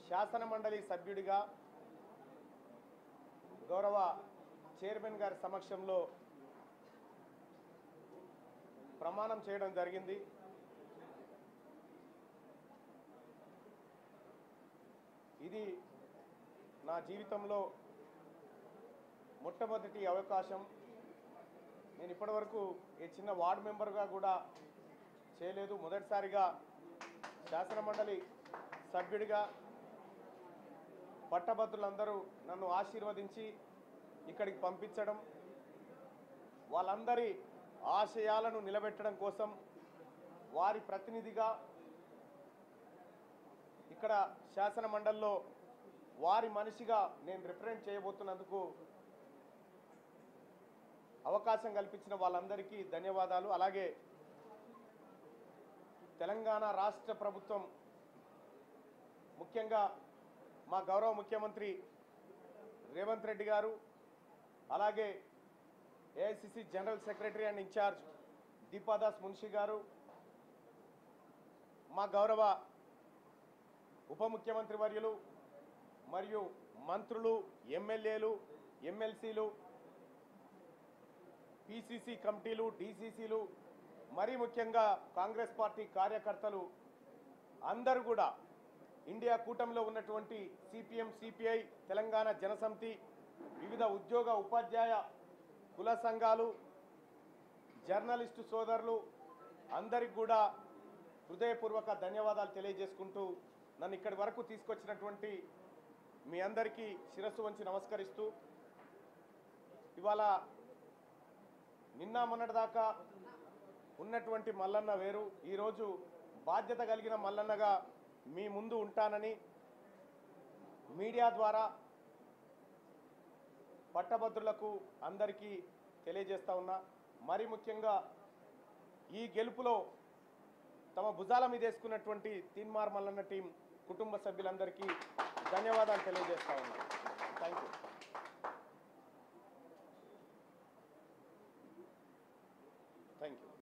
శాసన మండలి సభ్యుడిగా గౌరవ చైర్మన్ గారి సమక్షంలో ప్రమాణం చేయడం జరిగింది ఇది నా జీవితంలో మొట్టమొదటి అవకాశం నేను ఇప్పటివరకు ఈ చిన్న వార్డు మెంబర్గా కూడా చేయలేదు మొదటిసారిగా శాసనమండలి సభ్యుడిగా పట్టభద్రులందరూ నన్ను ఆశీర్వదించి ఇక్కడికి పంపించడం వాళ్ళందరి ఆశయాలను నిలబెట్టడం కోసం వారి ప్రతినిధిగా ఇక్కడ శాసన మండలిలో వారి మనిషిగా నేను రిప్రజెంట్ చేయబోతున్నందుకు అవకాశం కల్పించిన వాళ్ళందరికీ ధన్యవాదాలు అలాగే తెలంగాణ రాష్ట్ర ప్రభుత్వం ముఖ్యంగా మా గౌరవ ముఖ్యమంత్రి రేవంత్ రెడ్డి గారు అలాగే AICC general secretary and incharge Deepadas Munshi garu మా గౌరవ ఉప ముఖ్యమంత్రి వర్యులు మరియు మంత్రులు ఎమ్మెల్యేలు ఎమ్మెల్సీలు పిసిసి కమిటీలు డిసిసిలు మరీ ముఖ్యంగా కాంగ్రెస్ పార్టీ కార్యకర్తలు అందరూ కూడా ఇండియా కూటమిలో ఉన్నటువంటి సిపిఎం సిపిఐ తెలంగాణ జనసమితి వివిధ ఉద్యోగ ఉపాధ్యాయ కుల సంఘాలు జర్నలిస్టు సోదరులు అందరికి కూడా హృదయపూర్వక ధన్యవాదాలు తెలియజేసుకుంటూ నన్ను ఇక్కడి వరకు తీసుకొచ్చినటువంటి మీ అందరికీ శిరస్సు వంచి నమస్కరిస్తూ ఇవాళ నిన్న మొన్నటిదాకా ఉన్నటువంటి మల్లన్న వేరు ఈరోజు బాధ్యత కలిగిన మల్లన్నగా మీ ముందు ఉంటానని మీడియా ద్వారా పట్టభద్రులకు అందరికీ తెలియజేస్తా ఉన్నా మరి ముఖ్యంగా ఈ గెలుపులో తమ భుజాల మీద వేసుకున్నటువంటి తీన్మార్ మల్లన్న టీం కుటుంబ సభ్యులందరికీ ధన్యవాదాలు తెలియజేస్తా ఉన్నా థ్యాంక్ యూ థ్యాంక్ యూ